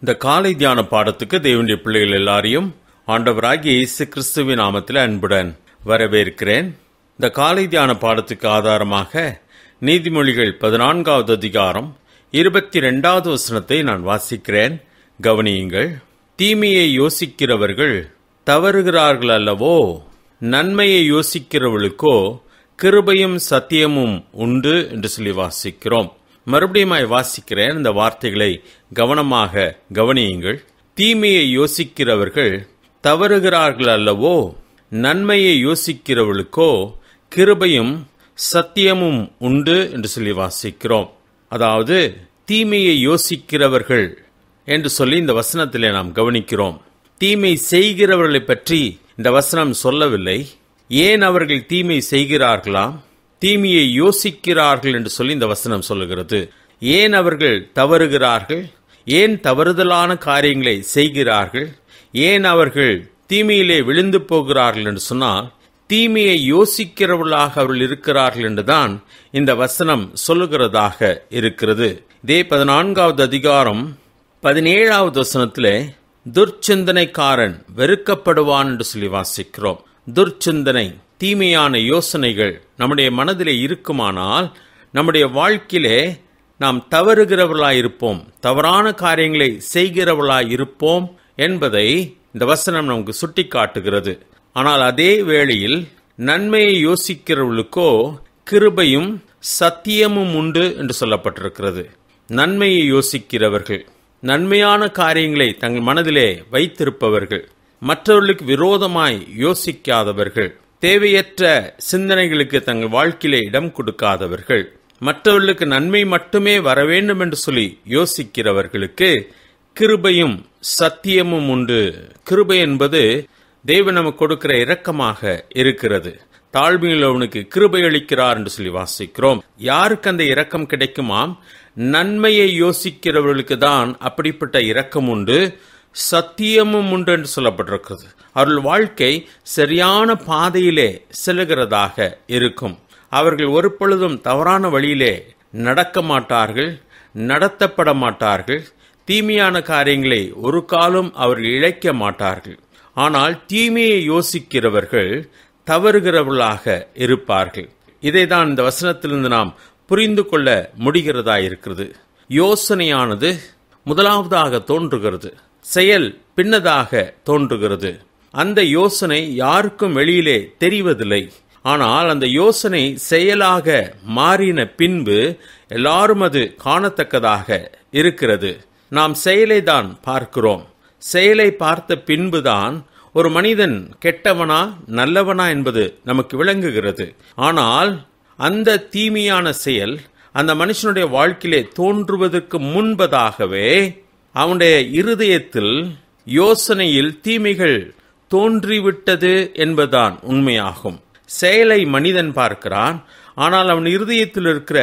இந்த காலை தியான பாடத்துக்கு தேவனுடைய பிள்ளைகள் எல்லாரையும் ஆண்டவராகிய இயேசு கிறிஸ்துவின் நாமத்தில் அன்புடன் வரவேற்கிறேன் இந்த காலை தியான பாடத்துக்கு ஆதாரமாக நீதிமொழிகள் பதினான்காவது அதிகாரம் இருபத்தி ரெண்டாவது வசனத்தை நான் வாசிக்கிறேன் கவனியுங்கள் தீமையை யோசிக்கிறவர்கள் தவறுகிறார்கள் அல்லவோ நன்மையை யோசிக்கிறவர்களுக்கோ கிருபையும் சத்தியமும் உண்டு என்று சொல்லி வாசிக்கிறோம் மறுபடியும் வாசிக்கிறேன் இந்த வார்த்தைகளை கவனமாக கவனியுங்கள் தீமையை யோசிக்கிறவர்கள் தவறுகிறார்கள் அல்லவோ நன்மையை யோசிக்கிறவர்களுக்கோ கிருபையும் சத்தியமும் உண்டு என்று சொல்லி வாசிக்கிறோம் அதாவது தீமையை யோசிக்கிறவர்கள் என்று சொல்லி இந்த வசனத்திலே நாம் கவனிக்கிறோம் தீமை செய்கிறவர்களை பற்றி இந்த வசனம் சொல்லவில்லை ஏன் அவர்கள் தீமை செய்கிறார்களாம் தீமையை யோசிக்கிறார்கள் என்று சொல்லி இந்த வசனம் சொல்லுகிறது ஏன் அவர்கள் தவறுகிறார்கள் ஏன் தவறுதலான காரியங்களை செய்கிறார்கள் ஏன் அவர்கள் தீமையிலே விழுந்து போகிறார்கள் என்று சொன்னால் தீமையை யோசிக்கிறவர்களாக அவர்கள் இருக்கிறார்கள் என்றுதான் இந்த வசனம் சொல்லுகிறதாக இருக்கிறது இதே பதினான்காவது அதிகாரம் பதினேழாவது வசனத்திலே துர்ச்சிந்தனைக்காரன் வெறுக்கப்படுவான் என்று சொல்லி வாசிக்கிறோம் துர்ச்சிந்தனை தீமையான யோசனைகள் நம்முடைய மனதிலே இருக்குமானால் நம்முடைய வாழ்க்கையிலே நாம் தவறுகிறவர்களாய் இருப்போம் தவறான காரியங்களை செய்கிறவர்களாய் இருப்போம் என்பதை இந்த வசனம் நமக்கு சுட்டி காட்டுகிறது ஆனால் அதே வேளையில் நன்மையை யோசிக்கிறவர்களுக்கோ கிருபையும் சத்தியமும் உண்டு என்று சொல்லப்பட்டிருக்கிறது நன்மையை யோசிக்கிறவர்கள் நன்மையான காரியங்களை தங்கள் மனதிலே வைத்திருப்பவர்கள் மற்றவர்களுக்கு விரோதமாய் யோசிக்காதவர்கள் தேவையற்ற சிந்தனைகளுக்கு தங்கள் வாழ்க்கையிலே இடம் கொடுக்காதவர்கள் மற்றவர்களுக்கு நன்மை மட்டுமே வர வேண்டும் என்று சொல்லி யோசிக்கிறவர்களுக்கு கிருபையும் சத்தியமும் உண்டு கிருபை என்பது தேவன் நமக்கு கொடுக்கிற இரக்கமாக இருக்கிறது தாழ்மையில் அவனுக்கு கிருபை அளிக்கிறார் என்று சொல்லி வாசிக்கிறோம் யாருக்கு அந்த இரக்கம் கிடைக்குமாம் நன்மையை யோசிக்கிறவர்களுக்கு தான் அப்படிப்பட்ட இரக்கம் உண்டு சத்தியமும் உண்டு என்று சொல்லப்பட்டிருக்கிறது அவர்கள் வாழ்க்கை சரியான பாதையிலே செல்லுகிறதாக இருக்கும் அவர்கள் ஒரு பொழுதும் தவறான வழியிலே நடக்க மாட்டார்கள் நடத்தப்பட மாட்டார்கள் தீமையான காரியங்களை ஒரு காலம் அவர்கள் இழைக்க மாட்டார்கள் ஆனால் தீமையை யோசிக்கிறவர்கள் தவறுகிறவர்களாக இருப்பார்கள் இதை தான் இந்த வசனத்திலிருந்து நாம் புரிந்து கொள்ள முடிகிறதா இருக்கிறது யோசனையானது முதலாவதாக தோன்றுகிறது செயல் பின்னதாக தோன்றுகிறது அந்த யோசனை யாருக்கும் வெளியிலே தெரிவதில்லை ஆனால் அந்த யோசனை செயலாக மாறின பின்பு எல்லாரும் அது காணத்தக்கதாக இருக்கிறது நாம் செயலை தான் பார்க்கிறோம் செயலை பார்த்த பின்புதான் ஒரு மனிதன் கெட்டவனா நல்லவனா என்பது நமக்கு விளங்குகிறது ஆனால் அந்த தீமையான செயல் அந்த மனுஷனுடைய வாழ்க்கையிலே தோன்றுவதற்கு முன்பதாகவே அவனுடைய இருதயத்தில் யோசனையில் தீமைகள் தோன்றிவிட்டது என்பதுதான் உண்மையாகும் செயலை மனிதன் பார்க்கிறான் ஆனால் அவன் இருதயத்தில் இருக்கிற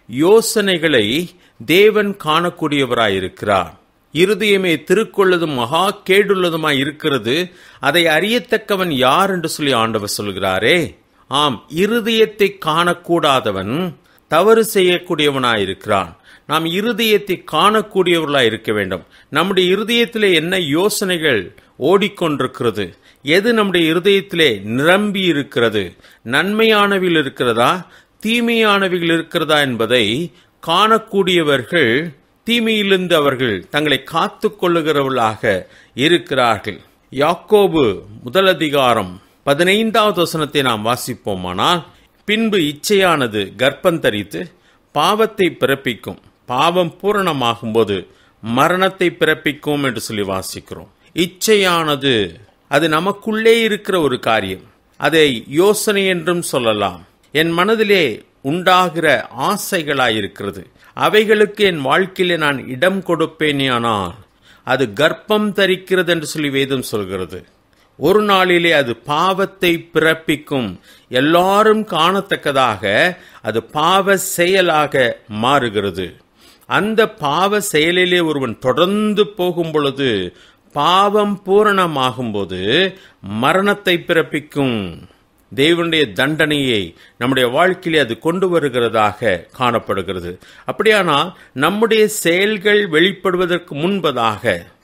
யோசனைகளை தேவன் காணக்கூடியவராயிருக்கிறார் இருதயமே திருக்கொள்ளதும் மகா கேடுள்ளதுமாய் இருக்கிறது அதை அறியத்தக்கவன் யார் என்று சொல்லி ஆண்டவர் சொல்கிறாரே ஆம் இருதயத்தை காணக்கூடாதவன் தவறு செய்யக்கூடியவனாயிருக்கிறான் நாம் இருதயத்தை காணக்கூடியவர்களாய் இருக்க வேண்டும் நம்முடைய இருதயத்திலே என்ன யோசனைகள் ஓடிக்கொண்டிருக்கிறது எது நம்முடைய இருதயத்திலே நிரம்பி இருக்கிறது நன்மையானவில் இருக்கிறதா தீமையானவைகள் இருக்கிறதா என்பதை காணக்கூடியவர்கள் தீமையிலிருந்து அவர்கள் தங்களை காத்து கொள்ளுகிறவர்களாக இருக்கிறார்கள் யாக்கோபு முதல் அதிகாரம் பதினைந்தாவது வசனத்தை நாம் வாசிப்போமானால் பின்பு இச்சையானது கர்ப்பம் தரித்து பாவத்தை பிறப்பிக்கும் பாவம் பூரணமாகும்போது மரணத்தை பிறப்பிக்கும் என்று சொல்லி வாசிக்கிறோம் இச்சையானது அது நமக்குள்ளே இருக்கிற ஒரு காரியம் அதை யோசனை என்றும் சொல்லலாம் என் மனதிலே உண்டாகிற ஆசைகளாயிருக்கிறது அவைகளுக்கு என் வாழ்க்கையிலே நான் இடம் கொடுப்பேனேயானால் அது கர்ப்பம் தரிக்கிறது என்று சொல்லி வேதம் சொல்கிறது ஒரு நாளிலே அது பாவத்தை பிறப்பிக்கும் எல்லாரும் காணத்தக்கதாக அது பாவ செயலாக மாறுகிறது அந்த பாவ செயலிலே ஒருவன் தொடர்ந்து போகும் பொழுது பாவம் பூரணமாகும்போது மரணத்தை பிறப்பிக்கும் தேவனுடைய தண்டனையை நம்முடைய வாழ்க்கையிலே அது கொண்டு வருகிறதாக காணப்படுகிறது அப்படியானால் நம்முடைய செயல்கள் வெளிப்படுவதற்கு முன்பதாக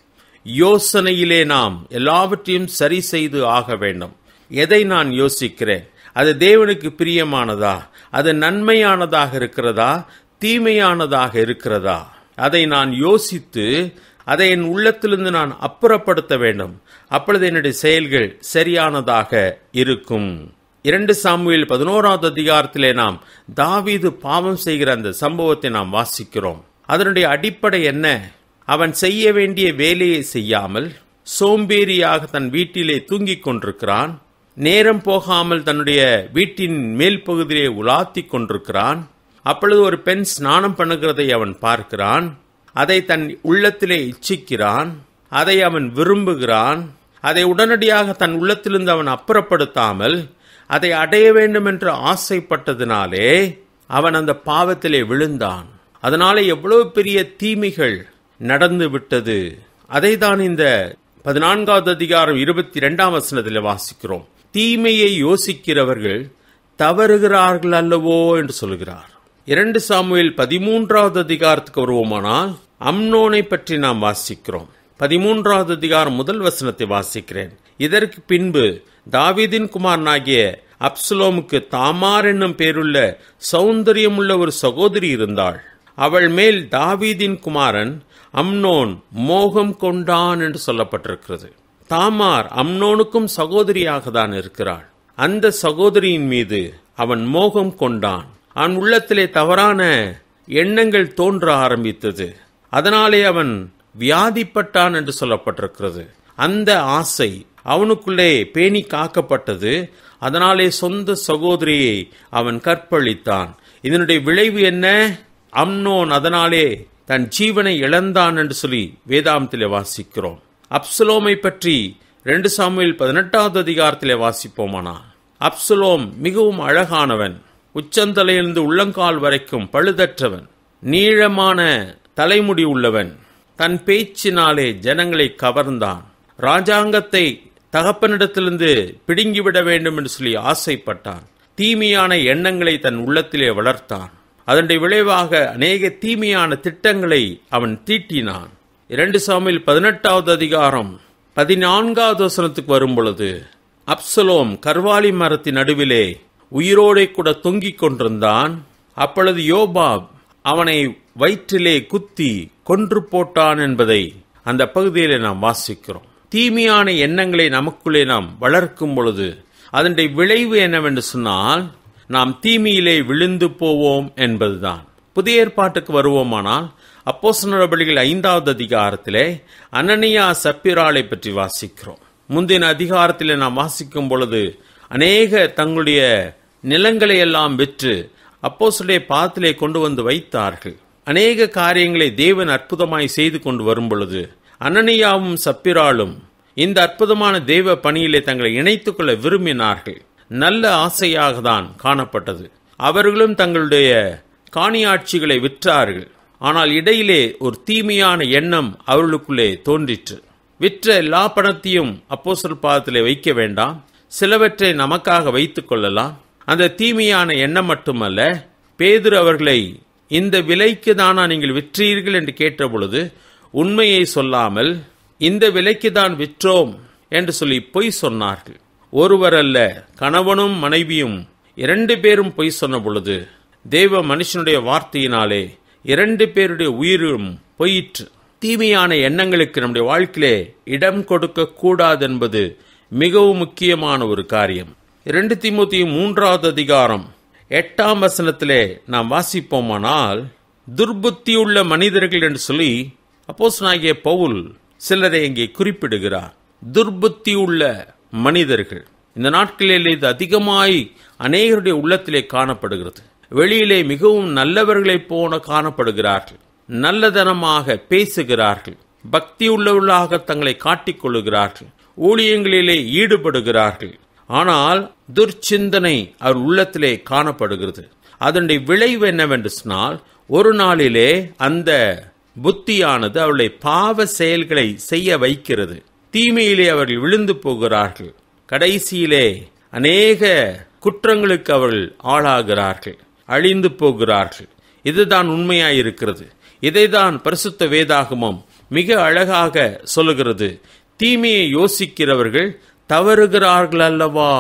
யோசனையிலே நாம் எல்லாவற்றையும் சரி செய்து ஆக வேண்டும் எதை நான் யோசிக்கிறேன் அது தேவனுக்கு பிரியமானதா அது நன்மையானதாக இருக்கிறதா தீமையானதாக இருக்கிறதா அதை நான் யோசித்து அதை என் உள்ளத்திலிருந்து நான் அப்புறப்படுத்த வேண்டும் அப்பொழுது என்னுடைய செயல்கள் சரியானதாக இருக்கும் இரண்டு சாமுவேல் பதினோராவது அதிகாரத்திலே நாம் தாவீது பாவம் செய்கிற அந்த சம்பவத்தை நாம் வாசிக்கிறோம் அதனுடைய அடிப்படை என்ன அவன் செய்ய வேண்டிய வேலையை செய்யாமல் சோம்பேறியாக தன் வீட்டிலே தூங்கிக் கொண்டிருக்கிறான் நேரம் போகாமல் தன்னுடைய வீட்டின் மேல் பகுதியிலே உலாத்தி கொண்டிருக்கிறான் அப்பொழுது ஒரு பெண் ஸ்நானம் பண்ணுகிறதை அவன் பார்க்கிறான் அதை தன் உள்ளத்திலே இச்சிக்கிறான் அதை அவன் விரும்புகிறான் அதை உடனடியாக தன் உள்ளத்திலிருந்து அவன் அப்புறப்படுத்தாமல் அதை அடைய வேண்டும் என்று ஆசைப்பட்டதினாலே அவன் அந்த பாவத்திலே விழுந்தான் அதனால எவ்வளவு பெரிய தீமைகள் நடந்து விட்டது அதை தான் இந்த பதினான்காவது அதிகாரம் இருபத்தி இரண்டாம் வசனத்தில் வாசிக்கிறோம் தீமையை யோசிக்கிறவர்கள் தவறுகிறார்கள் அல்லவோ என்று சொல்கிறார் இரண்டு சாமுவேல் பதிமூன்றாவது அதிகாரத்துக்கு வருவோமானால் அம்னோனை பற்றி நாம் வாசிக்கிறோம் பதிமூன்றாவது அதிகாரம் முதல் வசனத்தை வாசிக்கிறேன் இதற்கு பின்பு தாவீதின் குமாரனாகிய அப்சலோமுக்கு தாமார் என்னும் பேருள்ள சௌந்தரியமுள்ள ஒரு சகோதரி இருந்தாள் அவள் மேல் தாவீதின் குமாரன் அம்னோன் மோகம் கொண்டான் என்று சொல்லப்பட்டிருக்கிறது தாமார் அம்னோனுக்கும் சகோதரியாக தான் இருக்கிறாள் அந்த சகோதரியின் மீது அவன் மோகம் கொண்டான் அவன் உள்ளத்திலே தவறான எண்ணங்கள் தோன்ற ஆரம்பித்தது அதனாலே அவன் வியாதிப்பட்டான் என்று சொல்லப்பட்டிருக்கிறது அந்த ஆசை அவனுக்குள்ளே பேணி காக்கப்பட்டது அதனாலே சொந்த சகோதரியை அவன் கற்பழித்தான் இதனுடைய விளைவு என்ன அம்னோன் அதனாலே தன் ஜீவனை இழந்தான் என்று சொல்லி வேதாந்தத்திலே வாசிக்கிறோம் அப்சலோமை பற்றி ரெண்டு சாமுவேல் பதினெட்டாவது அதிகாரத்திலே வாசிப்போமானா அப்சலோம் மிகவும் அழகானவன் உச்சந்தலையிலிருந்து உள்ளங்கால் வரைக்கும் பழுதற்றவன் நீளமான தலைமுடி உள்ளவன் தன் பேச்சினாலே ஜனங்களை கவர்ந்தான் ராஜாங்கத்தை தகப்பனிடத்திலிருந்து பிடுங்கிவிட வேண்டும் என்று சொல்லி ஆசைப்பட்டான் தீமையான எண்ணங்களை தன் உள்ளத்திலே வளர்த்தான் அதனுடைய விளைவாக அநேக தீமையான திட்டங்களை அவன் தீட்டினான் இரண்டு சாமியில் பதினெட்டாவது அதிகாரம் பதினான்காவது வசனத்துக்கு வரும் பொழுது அப்சலோம் கர்வாலி மரத்தின் நடுவிலே உயிரோடே கூட தொங்கிக் கொண்டிருந்தான் அப்பொழுது யோபாப் அவனை வயிற்றிலே குத்தி கொன்று போட்டான் என்பதை அந்த பகுதியிலே நாம் வாசிக்கிறோம் தீமையான எண்ணங்களை நமக்குள்ளே நாம் வளர்க்கும் பொழுது அதனுடைய விளைவு என்னவென்று சொன்னால் நாம் தீமையிலே விழுந்து போவோம் என்பதுதான் புதிய ஏற்பாட்டுக்கு வருவோமானால் அப்போஸ் நடவடிக்கைகள் ஐந்தாவது அதிகாரத்திலே அனனியா சப்பிராளை பற்றி வாசிக்கிறோம் முந்தின அதிகாரத்திலே நாம் வாசிக்கும் பொழுது அநேக தங்களுடைய நிலங்களை எல்லாம் விற்று அப்போசுடைய பாத்திலே கொண்டு வந்து வைத்தார்கள் அநேக காரியங்களை தேவன் அற்புதமாய் செய்து கொண்டு வரும் பொழுது அனனியாவும் சப்பிராலும் இந்த அற்புதமான தேவ பணியிலே தங்களை இணைத்துக் கொள்ள விரும்பினார்கள் நல்ல ஆசையாக தான் காணப்பட்டது அவர்களும் தங்களுடைய காணியாட்சிகளை விற்றார்கள் ஆனால் இடையிலே ஒரு தீமையான எண்ணம் அவர்களுக்குள்ளே தோன்றிற்று விற்ற எல்லா பணத்தையும் அப்போசல் பாதத்திலே வைக்க வேண்டாம் சிலவற்றை நமக்காக வைத்துக் கொள்ளலாம் அந்த தீமையான எண்ணம் மட்டுமல்ல பேதுரு அவர்களை இந்த விலைக்கு தானா நீங்கள் விற்றீர்கள் என்று கேட்ட பொழுது உண்மையை சொல்லாமல் இந்த விலைக்கு தான் விற்றோம் என்று சொல்லி பொய் சொன்னார்கள் ஒருவர் அல்ல கணவனும் மனைவியும் இரண்டு பேரும் பொய் சொன்ன பொழுது தேவ மனுஷனுடைய வார்த்தையினாலே இரண்டு பேருடைய உயிரும் போயிற்று தீமையான எண்ணங்களுக்கு நம்முடைய வாழ்க்கையிலே இடம் கொடுக்க கூடாது என்பது மிகவும் முக்கியமான ஒரு காரியம் இரண்டு திமுத்தி மூன்றாவது அதிகாரம் எட்டாம் வசனத்திலே நாம் வாசிப்போமானால் துர்புத்தியுள்ள மனிதர்கள் என்று சொல்லி அப்போஸ்தலனாகிய பவுல் சிலரை இங்கே குறிப்பிடுகிறார் துர்புத்தியுள்ள மனிதர்கள் இந்த நாட்களில் இது அதிகமாய் அநேகருடைய உள்ளத்திலே காணப்படுகிறது வெளியிலே மிகவும் நல்லவர்களைப் போன காணப்படுகிறார்கள் நல்லதனமாக பேசுகிறார்கள் பக்தி உள்ளவர்களாக தங்களை காட்டிக் கொள்ளுகிறார்கள் ஊழியங்களிலே ஈடுபடுகிறார்கள் ஆனால் துர்ச்சிந்தனை அவர் உள்ளத்திலே காணப்படுகிறது அதனுடைய விளைவு என்னவென்று சொன்னால் ஒரு நாளிலே அந்த புத்தியானது அவருடைய பாவ செயல்களை செய்ய வைக்கிறது தீமையிலே அவர்கள் விழுந்து போகிறார்கள் கடைசியிலே அநேக குற்றங்களுக்கு அவர்கள் ஆளாகிறார்கள் அழிந்து போகிறார்கள் இதுதான் உண்மையாயிருக்கிறது இதைதான் பரிசுத்த வேதாகமம் மிக அழகாக சொல்லுகிறது தீமையை யோசிக்கிறவர்கள் தவறுகிறார்கள் அல்லவா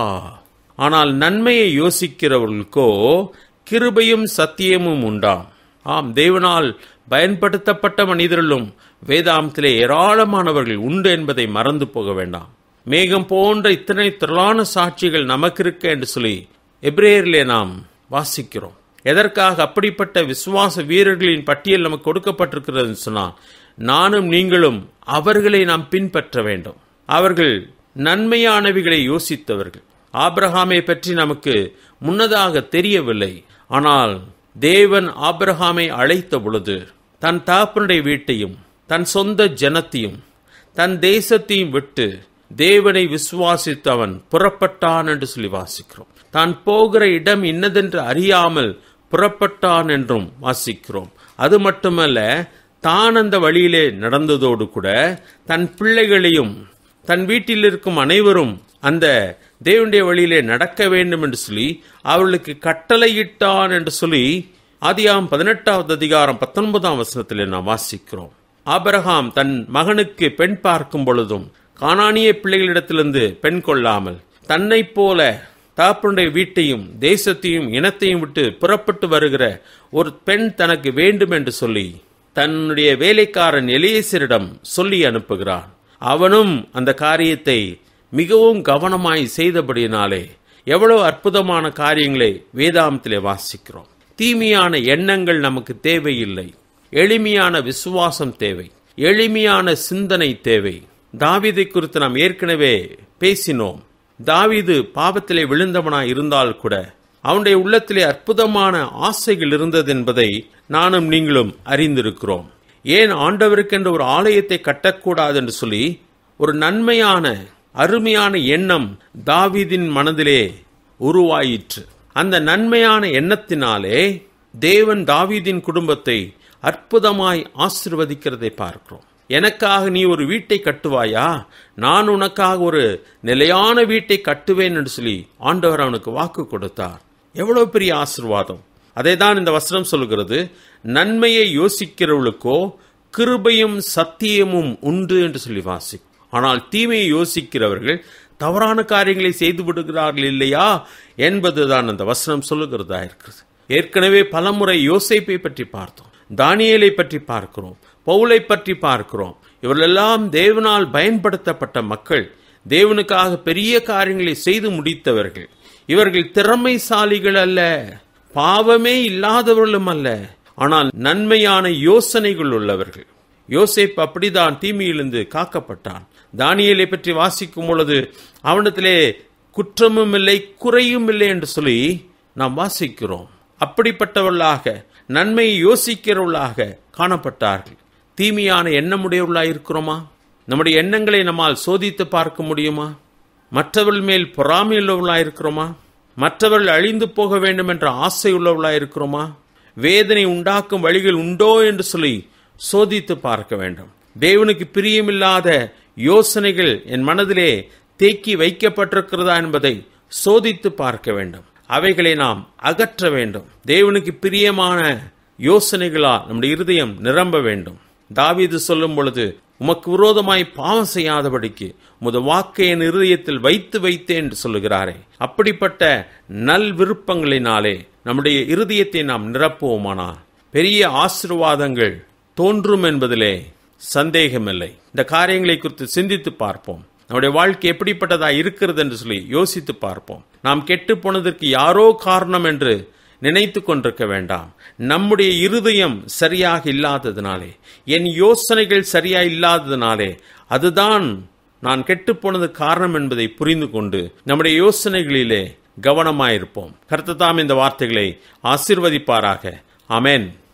ஆனால் நன்மையை யோசிக்கிறவர்களுக்கோ கிருபையும் சத்தியமும் உண்டாம் ஆம் தேவனால் பயன்படுத்தப்பட்ட மனிதர்களும் வேதாந்தத்திலே ஏராளமானவர்கள் உண்டு என்பதை மறந்து போக வேண்டாம் மேகம் போன்ற இத்தனை திரளான சாட்சிகள் நமக்கு இருக்க என்று சொல்லி எப்ரேயரிலே நாம் வாசிக்கிறோம் எதற்காக அப்படிப்பட்ட விசுவாச வீரர்களின் பட்டியல் நமக்கு கொடுக்கப்பட்டிருக்கிறது சொன்னால் நானும் நீங்களும் அவர்களை நாம் பின்பற்ற வேண்டும் அவர்கள் நன்மையானவைகளை யோசித்தவர்கள் ஆபிரஹாமை பற்றி நமக்கு முன்னதாக தெரியவில்லை ஆனால் தேவன் ஆபிரஹாமை அழைத்த பொழுது தன் தாப்பனுடைய வீட்டையும் தன் சொந்த ஜனத்தையும் தன் தேசத்தையும் விட்டு தேவனை விசுவாசித்து அவன் புறப்பட்டான் என்று சொல்லி வாசிக்கிறோம் தான் போகிற இடம் இன்னதென்று அறியாமல் புறப்பட்டான் என்றும் வாசிக்கிறோம் அது மட்டுமல்ல தான் அந்த வழியிலே நடந்ததோடு கூட தன் பிள்ளைகளையும் தன் வீட்டில் இருக்கும் அனைவரும் அந்த தேவனுடைய வழியிலே நடக்க வேண்டும் என்று சொல்லி அவர்களுக்கு கட்டளையிட்டான் என்று சொல்லி ஆதியாம் பதினெட்டாவது அதிகாரம் பத்தொன்பதாம் வசனத்திலே நாம் வாசிக்கிறோம் ஆபரகாம் தன் மகனுக்கு பெண் பார்க்கும் பொழுதும் காணானிய பிள்ளைகளிடத்திலிருந்து பெண் கொள்ளாமல் தன்னைப் போல தாப்பனுடைய வீட்டையும் தேசத்தையும் இனத்தையும் விட்டு புறப்பட்டு வருகிற ஒரு பெண் தனக்கு வேண்டும் என்று சொல்லி தன்னுடைய வேலைக்காரன் எலியேசரிடம் சொல்லி அனுப்புகிறான் அவனும் அந்த காரியத்தை மிகவும் கவனமாய் செய்தபடியினாலே எவ்வளவு அற்புதமான காரியங்களை வேதாந்தத்திலே வாசிக்கிறோம் தீமையான எண்ணங்கள் நமக்கு தேவையில்லை எளிமையான விசுவாசம் தேவை எளிமையான சிந்தனை தேவை தாவீதை குறித்து நாம் ஏற்கனவே பேசினோம் தாவீது பாவத்திலே விழுந்தவனாய் இருந்தால் கூட அவனுடைய உள்ளத்திலே அற்புதமான ஆசைகள் இருந்தது என்பதை நானும் நீங்களும் அறிந்திருக்கிறோம் ஏன் ஆண்டவருக்கென்று ஒரு ஆலயத்தை கட்டக்கூடாது என்று சொல்லி ஒரு நன்மையான அருமையான எண்ணம் தாவீதின் மனதிலே உருவாயிற்று அந்த நன்மையான எண்ணத்தினாலே தேவன் தாவீதின் குடும்பத்தை அற்புதமாய் ஆசிர்வதிக்கிறதை பார்க்கிறோம் எனக்காக நீ ஒரு வீட்டை கட்டுவாயா நான் உனக்காக ஒரு நிலையான வீட்டை கட்டுவேன் என்று சொல்லி ஆண்டவர் அவனுக்கு வாக்கு கொடுத்தார் எவ்வளவு பெரிய ஆசிர்வாதம் அதை தான் இந்த வசனம் சொல்கிறது நன்மையை யோசிக்கிறவளுக்கோ கிருபையும் சத்தியமும் உண்டு என்று சொல்லி வாசி ஆனால் தீமையை யோசிக்கிறவர்கள் தவறான காரியங்களை செய்து விடுகிறார்கள் இல்லையா என்பதுதான் அந்த வசனம் சொல்லுகிறதா இருக்கிறது ஏற்கனவே பலமுறை யோசைப்பை பற்றி பார்த்தோம் தானியலை பற்றி பார்க்கிறோம் பவுலை பற்றி பார்க்கிறோம் இவர்களெல்லாம் தேவனால் பயன்படுத்தப்பட்ட மக்கள் தேவனுக்காக பெரிய காரியங்களை செய்து முடித்தவர்கள் இவர்கள் திறமைசாலிகள் அல்ல பாவமே இல்லாதவர்களும் அல்ல ஆனால் நன்மையான யோசனைகள் உள்ளவர்கள் யோசேப் அப்படிதான் தீமையிலிருந்து காக்கப்பட்டான் தானியலை பற்றி வாசிக்கும் பொழுது அவனிடத்திலே குற்றமும் இல்லை குறையும் இல்லை என்று சொல்லி நாம் வாசிக்கிறோம் அப்படிப்பட்டவர்களாக நன்மையை யோசிக்கிறவர்களாக காணப்பட்டார்கள் தீமையான எண்ணமுடையவர்களாக இருக்கிறோமா நம்முடைய எண்ணங்களை நம்மால் சோதித்து பார்க்க முடியுமா மற்றவர்கள் மேல் பொறாமையுள்ளவர்களாக இருக்கிறோமா மற்றவர்கள் அழிந்து போக வேண்டும் என்ற ஆசை உள்ளவர்களாக இருக்கிறோமா வேதனை உண்டாக்கும் வழிகள் உண்டோ என்று சொல்லி சோதித்து பார்க்க வேண்டும் தேவனுக்கு பிரியமில்லாத யோசனைகள் என் மனதிலே தேக்கி வைக்கப்பட்டிருக்கிறதா என்பதை சோதித்து பார்க்க வேண்டும் அவைகளை நாம் அகற்ற வேண்டும் தேவனுக்கு பிரியமான யோசனைகளா நம்முடைய இருதயம் நிரம்ப வேண்டும் தாவீது சொல்லும் பொழுது உமக்கு விரோதமாய் பாவம் செய்யாதபடிக்கு முத வாக்கை என் இருதயத்தில் வைத்து வைத்தேன் என்று சொல்லுகிறாரே அப்படிப்பட்ட நல் விருப்பங்களினாலே நம்முடைய இருதயத்தை நாம் நிரப்புவோமானால் பெரிய ஆசிர்வாதங்கள் தோன்றும் என்பதிலே சந்தேகமில்லை இந்த காரியங்களை குறித்து சிந்தித்து பார்ப்போம் நம்முடைய வாழ்க்கை எப்படிப்பட்டதா இருக்கிறது என்று சொல்லி யோசித்து பார்ப்போம் நாம் கெட்டு போனதற்கு யாரோ காரணம் என்று நினைத்து கொண்டிருக்க வேண்டாம் நம்முடைய இருதயம் சரியாக இல்லாததினாலே என் யோசனைகள் சரியா இல்லாததினாலே அதுதான் நான் கெட்டுப்போனது காரணம் என்பதை புரிந்து கொண்டு நம்முடைய யோசனைகளிலே கவனமாயிருப்போம் கர்த்ததாம் இந்த வார்த்தைகளை ஆசிர்வதிப்பாராக அமேன்